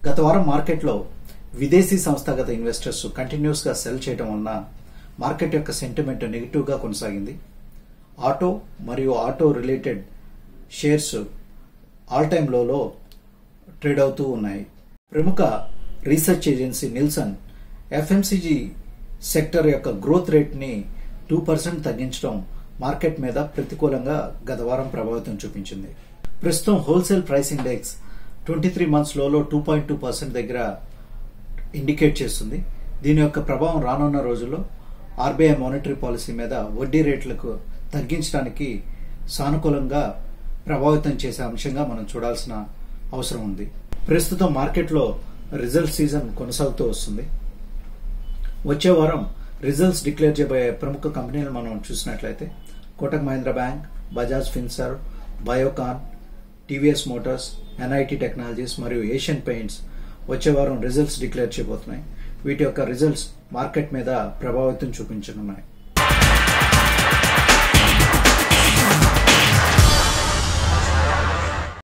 గత వారం మార్కెట్లో విదేశీ సంస్థాగత ఇన్వెస్టర్స్ కంటిన్యూస్ గా సెల్ చేయడం వలన మార్కెట్ యొక్క సెంటిమెంట్ నెగిటివ్ గా కొనసాగింది ఆటో మరియు auto related shares all time లోలో ట్రేడ్ అవుతూ ఉన్నాయి ప్రముఖ research agency Nielsen FMCG sector యొక్క గ్రోత్ రేట్ ని టూ పర్సెంట్ తగ్గించడం మార్కెట్ మీద ప్రతికూలంగా గత వారం ప్రభావితం చూపించింది ప్రస్తుతం wholesale price index twenty three months లోలో టూ పాయింట్ టూ పర్సెంట్ దగ్గర ఇండికేట్ చేస్తుంది దీని యొక్క ప్రభావం రానున్న రోజుల్లో ఆర్బీఐ మానిటరీ పాలసీ మీద వడ్డీ రేట్లకు తగ్గించడానికి సానుకూలంగా ప్రభావితం చేసే అంశంగా మనం చూడాల్సిన అవసరం ఉంది ప్రస్తుతం మార్కెట్లో రిజల్ట్ సీజన్ కొనసాగుతూ వస్తుంది వచ్చే వారం రిజల్ట్స్ డిక్లేర్ చేయబోయే ప్రముఖ కంపెనీలు మనం చూసినట్లయితే Kotak Mahindra bank Bajaj Finserv Biocon TVS motors NIT technologies మరియు ఏషియన్ పెయింట్స్ వచ్చే వారం రిజల్ట్స్ డిక్లేర్ చేయబోతున్నాయి వీటి యొక్క రిజల్ట్స్ మార్కెట్ మీద ప్రభావితం చూపించనున్నాయి